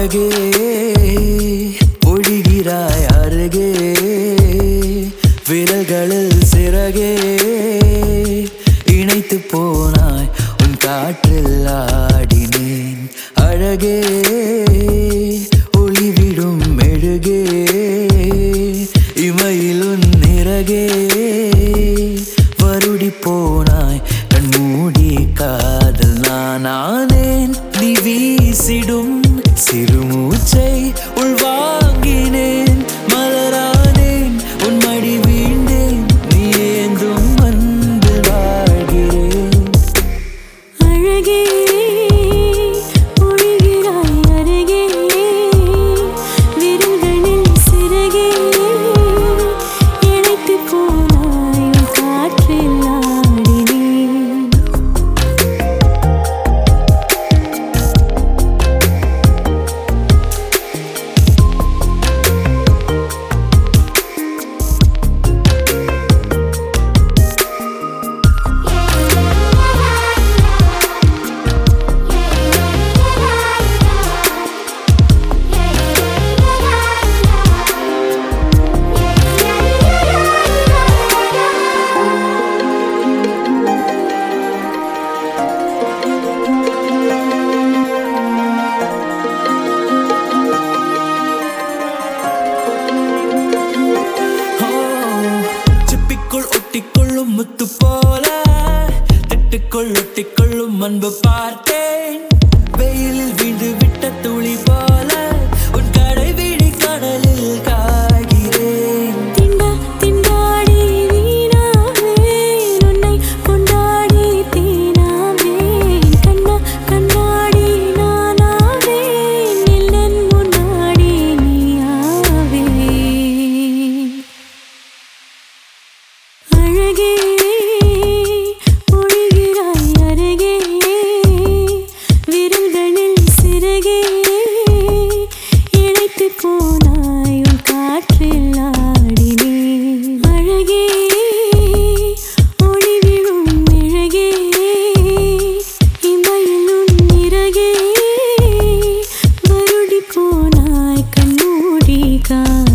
அழகே ஒழிகிறாய் அருகே விரல்களில் சிறகே இணைத்து போனாய் உன் காற்றில் ஆடினேன் அழகே ஒளிவிடும் மெழுகே இமையில் உன் நிறகே வருடி போனாய் கண்மூடி காதல் நானானேன் நீ வீசிடும் சிறுமூச்சை உள்வாங்கினேன் மலரானேன் உன் மடி வீழ்ந்தேன் நீ ஏந்தும் அன்பு வாழ்கிறேன் அழகே ஒழிகிறாய் அருகே விரல்களில் சிறகே இணைத்து போனாய் உன் காற்றில் ஆடினேன் ஓ, சிப்பிக்குள் ஒட்டிக்கொள்ளும் முத்து போல திட்டுக்குள் ஒட்டிக்கொள்ளும் அன்பு பார்த்தேன் வெயிலில் வீண்டு விட்ட துளி போல உன் கடை விழி கடலில் காய்கிறேன் திண்டா திண்டாடி வீணாவே உன்னை கொண்டாடி தீனாவே கண்ணா கண்ணாடி நானாவே நில்லன் முன்னாடி நீயாவே அழகே ஒழிகிறாய் அருகே விரல்களில் சிறகே இணைத்து போனாய் உன் காற்றில் ஆடினேன் அழகே ஒளி விழும் மெழுகே இமையில் உன் நிறகே வருடி போனாய் கண்மூடி கா